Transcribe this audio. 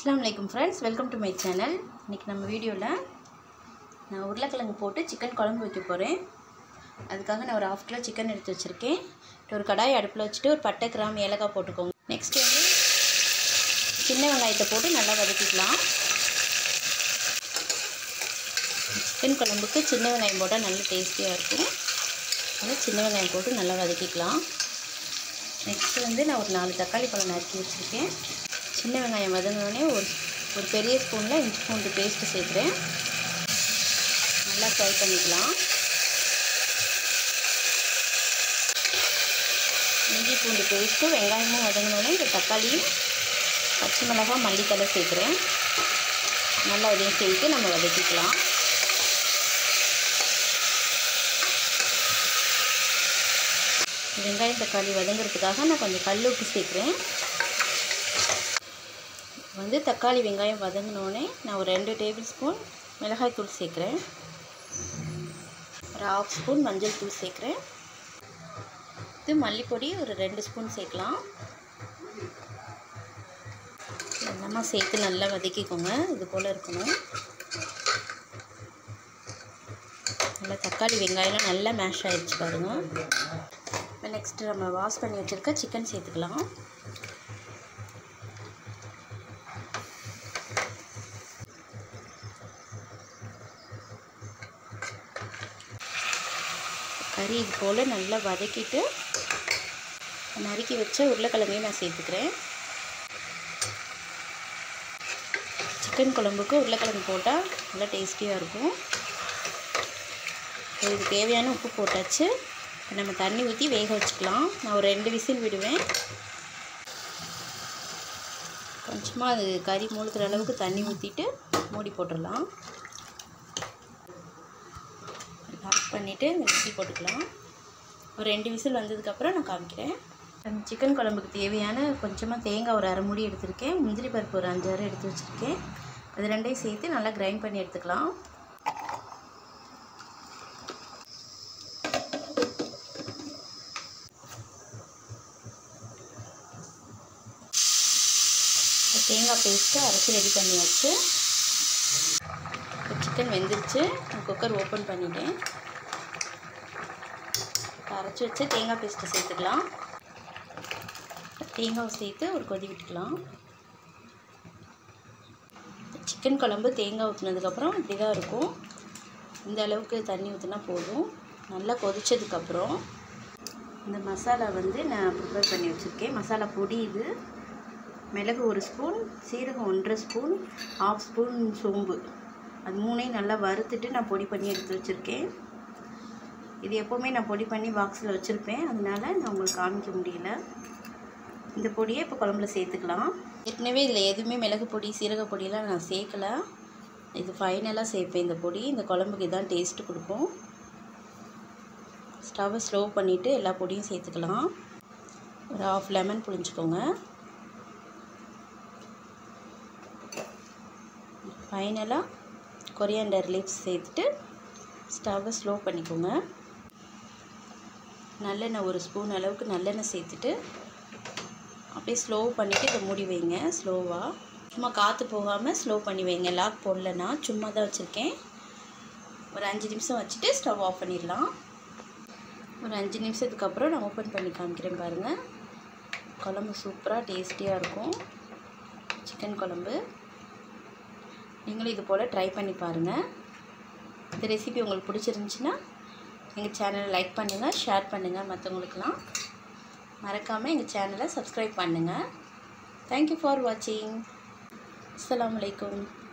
அஸ்ஸலாமு அலைக்கும் friends welcome to my channel இன்றைக்கி நம்ம வீடியோவில் நான் உருளைக்கிழங்கு போட்டு சிக்கன் குழம்பு வைக்க போகிறேன் அதுக்காக நான் ஒரு ஹாஃப் கிலோ சிக்கன் எடுத்து வச்சுருக்கேன் ஒரு கடாய் அடுப்பில் வச்சுட்டு ஒரு பட்டை கிராம் ஏலக்காய் போட்டுக்கோங்க நெக்ஸ்ட் வந்து சின்ன வெங்காயத்தை போட்டு நல்லா வதக்கிக்கலாம் சிக்கன் குழம்புக்கு சின்ன வெங்காயம் போட்டால் நல்ல டேஸ்டியாக இருக்கும் அதனால் சின்ன வெங்காயம் போட்டு நல்லா வதக்கிக்கலாம் நெக்ஸ்ட்டு வந்து நான் ஒரு நாலு தக்காளி பழம் நறுக்கி வச்சுருக்கேன் சின்ன வெங்காயம் வதங்கினோடனே ஒரு ஒரு பெரிய ஸ்பூனில் இஞ்சி பூண்டு பேஸ்ட்டு சேர்க்குறேன் நல்லா ஃப்ரை பண்ணிக்கலாம் இஞ்சி பூண்டு பேஸ்ட்டும் வெங்காயமும் வதங்கினோடனே இந்த தக்காளியும் பச்சை மிளகாய் மல்லித்தலை சேர்க்குறேன் நல்லா இதையும் சேர்த்து நம்ம வதக்கிக்கலாம் வெங்காயம் தக்காளி வதங்கிறதுக்காக நான் கொஞ்சம் கல் உப்பு சேர்க்குறேன் வந்து தக்காளி வெங்காயம் வதங்கினோடனே நான் ஒரு ரெண்டு டேபிள் ஸ்பூன் மிளகாய் தூள் சேர்க்குறேன் ஒரு ஹாஃப் ஸ்பூன் மஞ்சள் தூள் சேர்க்குறேன் இது மல்லிப்பொடி ஒரு ரெண்டு ஸ்பூன் சேர்க்கலாம் எல்லாமே சேர்த்து நல்லா வதக்கிக்கோங்க இது போல் இருக்கணும் நல்லா தக்காளி வெங்காயம்லாம் நல்லா மேஷ் ஆகிடுச்சு பாருங்கள் இப்போ நெக்ஸ்ட்டு நம்ம வாஷ் பண்ணி வச்சுருக்க சிக்கன் சேர்த்துக்கலாம் கறி இது போல் நல்லா வதக்கிட்டு நறுக்கி வச்ச உருளைக்கிழங்கையும் நான் சேர்த்துக்கிறேன் சிக்கன் குழம்புக்கு உருளைக்கிழங்கு போட்டால் நல்லா டேஸ்டியாக இருக்கும் இதுக்கு தேவையான உப்பு போட்டாச்சு இப்போ நம்ம தண்ணி ஊற்றி வேக வச்சுக்கலாம் நான் ஒரு ரெண்டு விசில் விடுவேன் கொஞ்சமாக அது கறி மூழ்கிற அளவுக்கு தண்ணி ஊற்றிட்டு மூடி போட்டுடலாம் ஆஃப் பண்ணிவிட்டு இந்த விசில் போட்டுக்கலாம் ஒரு ரெண்டு விசில் வந்ததுக்கப்புறம் நான் காமிக்கிறேன் சிக்கன் குழம்புக்கு தேவையான கொஞ்சமாக தேங்காய் ஒரு அரை மூடி எடுத்திருக்கேன் முந்திரி பருப்பு ஒரு அஞ்சாறு எடுத்து வச்சுருக்கேன் அது ரெண்டையும் சேர்த்து நல்லா கிரைண்ட் பண்ணி எடுத்துக்கலாம் தேங்காய் பேஸ்ட்டு அரைச்சி ரெடி பண்ணியாச்சு சிக்கன் வெந்துருச்சு நான் குக்கர் ஓப்பன் பண்ணிட்டேன் அரைச்சி வச்சு தேங்காய் பேஸ்ட்டு சேர்த்துக்கலாம் தேங்காவை சேர்த்து ஒரு கொதி விட்டுக்கலாம் சிக்கன் குழம்பு தேங்காய் ஊற்றினதுக்கப்புறம் இப்படி தான் இருக்கும் இந்த அளவுக்கு தண்ணி ஊற்றினா போதும் நல்லா கொதித்ததுக்கப்புறம் இந்த மசாலா வந்து நான் ப்ரிப்பேர் பண்ணி வச்சுருக்கேன் மசாலா பொடி இது மிளகு ஒரு ஸ்பூன் சீரகம் ஒன்றரை ஸ்பூன் ஆஃப் ஸ்பூன் சோம்பு அது மூணையும் நல்லா வறுத்துட்டு நான் பொடி பண்ணி எடுத்து வச்சுருக்கேன் இது எப்போவுமே நான் பொடி பண்ணி பாக்ஸில் வச்சுருப்பேன் அதனால நான் உங்களுக்கு காமிக்க முடியல இந்த பொடியை இப்போ குழம்புல சேர்த்துக்கலாம் ஏற்கனவே இதில் எதுவுமே மிளகு பொடி சீரக பொடியெலாம் நான் சேர்க்கல இது ஃபைனலாக சேர்ப்பேன் இந்த பொடி இந்த குழம்புக்கு இதான் டேஸ்ட்டு கொடுக்கும் ஸ்டவ்வை ஸ்லோ பண்ணிவிட்டு எல்லா பொடியும் சேர்த்துக்கலாம் ஒரு ஆஃப் லெமன் புழிஞ்சிக்கோங்க ஃபைனலாக கொரியாண்டர் லீவ்ஸ் சேர்த்துட்டு ஸ்டவ்வை ஸ்லோ பண்ணிக்கோங்க நல்லெண்ணெய் ஒரு ஸ்பூன் அளவுக்கு நல்லெண்ணெய் சேர்த்துட்டு அப்படியே ஸ்லோ பண்ணிவிட்டு இதை மூடி வைங்க ஸ்லோவாக சும்மா காற்று போகாமல் ஸ்லோ பண்ணி வைங்க லாக் போடலன்னா சும்மா தான் வச்சுருக்கேன் ஒரு அஞ்சு நிமிஷம் வச்சுட்டு ஸ்டவ் ஆஃப் பண்ணிடலாம் ஒரு அஞ்சு நிமிஷத்துக்கு அப்புறம் நான் ஓப்பன் பண்ணி காமிக்கிறேன் பாருங்கள் குழம்பு சூப்பராக டேஸ்டியாக இருக்கும் சிக்கன் குழம்பு நீங்களும் இது போல் ட்ரை பண்ணி பாருங்கள் இந்த ரெசிபி உங்களுக்கு பிடிச்சிருந்துச்சின்னா எங்கள் சேனலை லைக் பண்ணுங்கள் ஷேர் பண்ணுங்கள் மற்றவங்களுக்கெல்லாம் மறக்காமல் எங்கள் சேனலை சப்ஸ்கிரைப் பண்ணுங்கள் தேங்க்யூ ஃபார் வாட்சிங் அஸ்லாம் வலைக்கம்